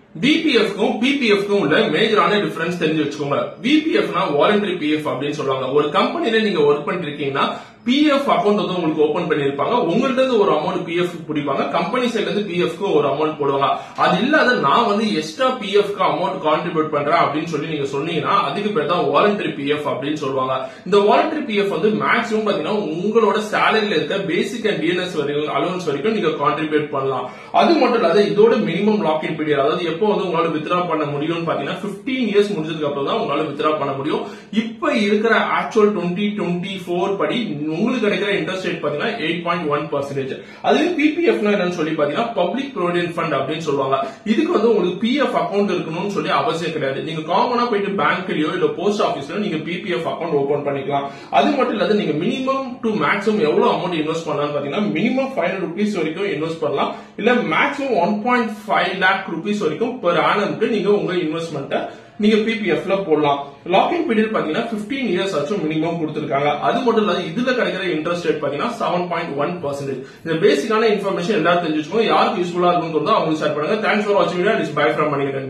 விபிஎஃப்க்கும் பிபிஎஃப்க்கும் உள்ள மேஜரான டிஃபரன்ஸ் தெரிஞ்சு வச்சுக்கோங்க விபிஎஃப்னா வாலண்டரி பிஎஃப் அப்படின்னு சொல்லுவாங்க ஒரு கம்பெனில நீங்க ஒர்க் பண்ணிட்டு இருக்கீங்கன்னா பிஎஃப் அக்கௌண்ட் வந்து உங்களுக்கு ஓபன் பண்ணிருப்பாங்க உங்கள்ட்ட இருந்து ஒரு அமௌண்ட் பிஎஃப் பிடிப்பாங்க கம்பெனி சைட்ல இருந்து பிஎஃப்க்கு ஒரு அமௌண்ட் போடுவாங்க அது இல்லாத நான் வந்து எக்ஸ்ட்ரா பிஎஃப்க்கு அமௌண்ட் கான்ட்ரிபியூட் பண்றேன் அப்படின்னு சொல்லி நீங்க சொன்னீங்கன்னா அதுக்கு பேர் தான் வாலண்டரி பிஎஃப் அப்படின்னு சொல்லுவாங்க இந்த வாலண்டரி பிஎஃப் வந்து மேக்ஸிமம் பாத்தீங்கன்னா உங்களோட சேலரியில இருக்க பேசிக் அண்ட் டிஎன்எஸ் வரைக்கும் அலவன்ஸ் வரைக்கும் நீங்க கான்ட்ரிபியூட் பண்ணலாம் அது மட்டும் இல்லாத இதோட மினிமம் லாக்இன் பீரியட் அதாவது எப்போ வந்து உங்களால வித்ரா பண்ண முடியும்னு பாத்தீங்கன்னா 15 இயர்ஸ் முடிஞ்சதுக்கு அப்புறம் தான் உங்களால வித்ரா பண்ண முடியும் இப்ப இருக்கிற ஆக்சுவல் டுவெண்ட்டி டுவெண்ட்டி ஃபோர் படி உங்களுக்கு கிடைக்கிற இன்ட்ரெஸ்ட் ரேட் பாத்தீங்கன்னா எயிட் பாயிண்ட் ஒன் பர்சன்டேஜ் அதுவே பிபிஎஃப்னா என்னன்னு சொல்லி பாத்தீங்கன்னா பப்ளிக் ப்ரொவிடென்ட் ஃபண்ட் அப்படின்னு சொல்லுவாங்க இதுக்கு வந்து உங்களுக்கு பிஎஃப் அக்கௌண்ட் இருக்கணும்னு சொல்லி அவசியம் கிடையாது நீங்க காமனா போயிட்டு பேங்க்லயோ இல்ல போஸ்ட் ஆபீஸ்லயோ நீங்க பிபிஎஃப் அக்கௌண்ட் ஓபன் பண்ணிக்கலாம் அது மட்டும் இல்லாத நீங்க மினிமம் டு மேக்ஸிமம் எவ்வளவு அமௌண்ட் இன்வெஸ்ட் பண்ணலாம் பாத்தீங்கன்னா மினிமம் ஃபைவ் ஹண்ட்ரட் ருபீஸ் வரைக்கும் இன்வெஸ்ட் பண்ணலாம் இல்ல maximum one point five lakh rupees வரைக்கும் பெர் ஆனம்க்கு நீங்க உங்க இன்வெஸ்ட்மெண்ட்டை நீங்க பிபிஎஃப்ல போடலாம் லாக்இன் பீரியட் பாத்தீங்கன்னா 15 இயர்ஸ் ஆச்சும் மினிமம் கொடுத்திருக்காங்க அது மட்டும் இல்லாத இதுல கிடைக்கிற இன்ட்ரெஸ்ட் ரேட் பாத்தீங்கன்னா செவன் பாயிண்ட் ஒன் பர்சன்டேஜ் இந்த பேசிக்கான இன்ஃபர்மேஷன் எல்லாரும் தெரிஞ்சுக்கணும் யாருக்கு யூஸ்ஃபுல்லா இருக்கும்னு தோணுதோ அவங்க ஷேர் பண்ணுங்க தேங்க்ஸ் ஃபார் வாட்சிங் video it's bye from Manikandan